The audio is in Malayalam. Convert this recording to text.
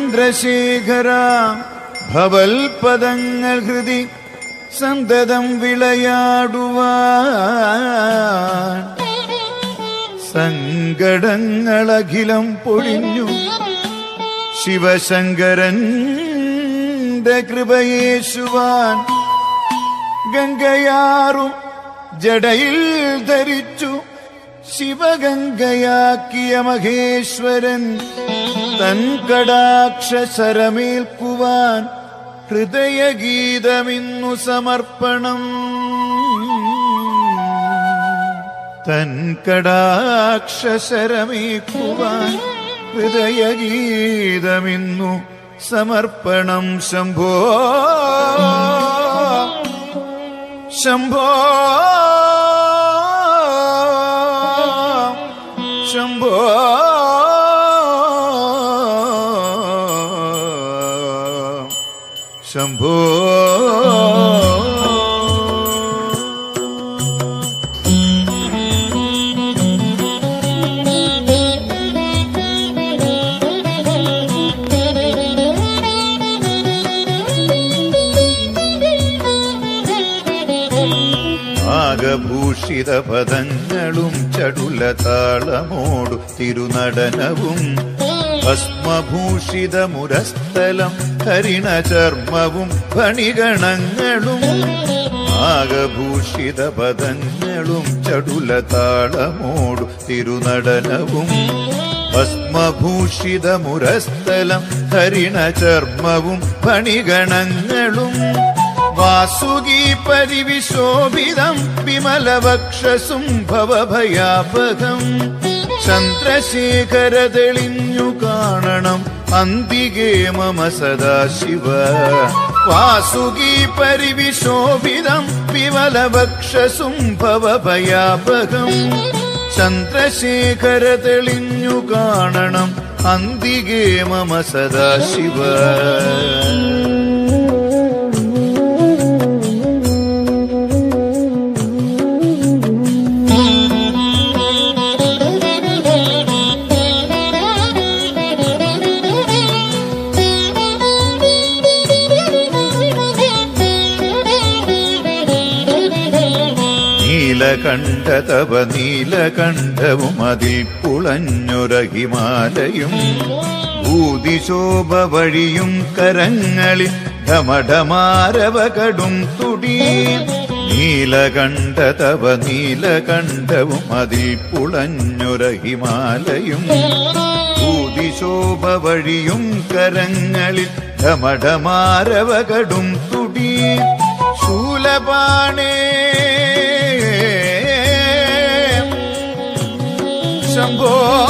ചന്ദ്രശേഖര ഭവൽപദങ്ങൾ ഹൃദി സന്തതം വിളയാടുവാൻ സങ്കടങ്ങളഖിലം പൊഴിഞ്ഞു ശിവശങ്കരന്റെ കൃപയേശുവാൻ ഗംഗയാറും ജടയിൽ ധരിച്ചു ശിവഗംഗയാക്കിയ മഹേശ്വരൻ തൻ കടാക്ഷരമേൽക്കുവാൻ ഹൃദയഗീതമിന്നു സമർപ്പണം തൻ കടാക്ഷരമേക്കുവാൻ ഹൃദയഗീതമിന്നു സമർപ്പണം ശംഭോ ശംഭോ ശംഭോ ശംഭോ ആകഭൂഷിത പദങ്ങളും ചടുല താളമോടു തിരുനടനവും ഭസ്മഭൂഷിത മുരസ്ഥലം ഹരിണ ചർമ്മവും ഫണിഗണങ്ങളും ആകഭൂഷിത പദങ്ങളും ചടുല താളമോടു തിരുനടനവും ഭസ്മഭൂഷിത മുരസ്ഥലം ഹരിണ ചർമ്മവും ഫണിഗണങ്ങളും വാസുകി പരിവിശോഭിതം വിമലവക്ഷസും ഭവഭയാപകം ചന്ദ്രശേഖര തെളിഞ്ഞു കാണണം അന്തികേ മമ സദാശിവ വാസുകി പരിവിശോഭിതം വിമലവക്ഷസും ഭവഭയാപകം ചന്ദ്രശേഖര തെളിഞ്ഞു കാണണം അന്തികേ മമ സദാശിവ നീലകണ്ഠ തവ നീലകണ്ഠവും അതിൽ പുളഞ്ഞൊര ഹിമാലയും ഭൂതിശോഭ വഴിയും കരങ്ങളിൽ ഢമഢമാരവ കടും തുടി നീലകണ്ഠ തവ നീലകണ്ഠവും അതിൽ പുളഞ്ഞൊര ഹിമാലയും ഭൂതിശോഭ വഴിയും കരങ്ങളിൽ ഢമഢമാരവ കടും തുടി ശൂലപാണേ ശംഭോ